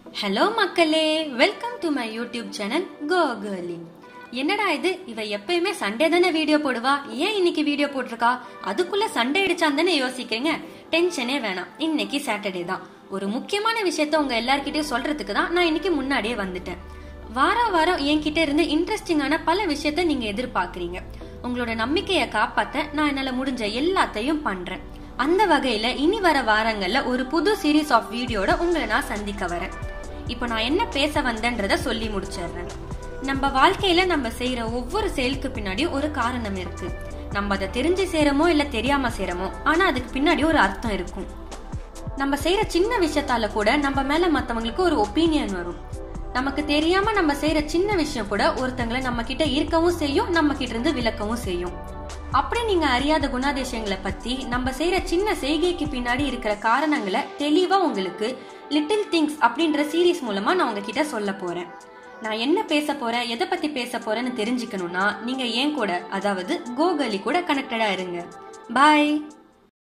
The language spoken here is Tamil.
ஹலோ மக்களே welcome to my YouTube channel கோ கேர்லி என்னடா இது இவ எப்பயுமே சண்டே தானே வீடியோ போடுவா ஏன் இன்னைக்கு வீடியோ போட்டிருக்கா அதுக்குள்ள சண்டே அடிச்சான் தானே யோசிக்கிறீங்க டென்ஷனே வேணாம் இன்னைக்கு சாட்டர்டே தான் ஒரு முக்கியமான விஷயத்த உங்க எல்லார்கிட்டயும் சொல்றதுக்கு தான் நான் இன்னைக்கு முன்னாடியே வந்துட்டேன் வார வாரம் என்கிட்ட இருந்து இன்ட்ரெஸ்டிங்கான பல விஷயத்த நீங்க எதிர்பார்க்கறீங்க உங்களோட நம்பிக்கையை காப்பாத்த நான் என்னால முடிஞ்ச எல்லாத்தையும் பண்றேன் அந்த வகையில இனி வர வாரங்கள்ல ஒரு புது சீரீஸ் ஆஃப் வீடியோட உங்களை நான் சந்திக்க வரேன் இப்போ நான் என்ன பேச வந்தேன்றத சொல்லி முடிச்சிடுறேன் நம்ம வாழ்க்கையில நம்ம செய்யற ஒவ்வொரு செயலுக்கு பின்னாடியும் ஒரு காரணம் இருக்கு நம்ம அதை தெரிஞ்சு செய்யறோமோ இல்ல தெரியாம செய்யறோமோ ஆனா அதுக்கு பின்னாடி ஒரு அர்த்தம் இருக்கும் நம்ம செய்யற சின்ன விஷயத்தால கூட நம்ம மேல மத்தவங்களுக்கு ஒரு ஒப்பீனியன் வரும் நமக்கு தெரியாம நம்ம செய்யற சின்ன விஷயம் கூட ஒருத்தங்களை நம்ம கிட்ட ஈர்க்கவும் செய்யும் நம்ம கிட்ட இருந்து விளக்கவும் செய்யும் அப்படி நீங்க அறியாத குணாதிசயங்களை பத்தி நம்ம செய்யற சின்ன செய்கைக்கு பின்னாடி இருக்கிற காரணங்களை தெளிவா உங்களுக்கு லிட்டில் திங்ஸ் அப்படின்ற சீரீஸ் மூலமா நான் உங்ககிட்ட சொல்ல போறேன் நான் என்ன பேச போறேன் எதை பத்தி பேச போறேன்னு தெரிஞ்சுக்கணும்னா நீங்க ஏன் கூட அதாவது கோகலி கூட கனெக்டடா இருங்க பாய்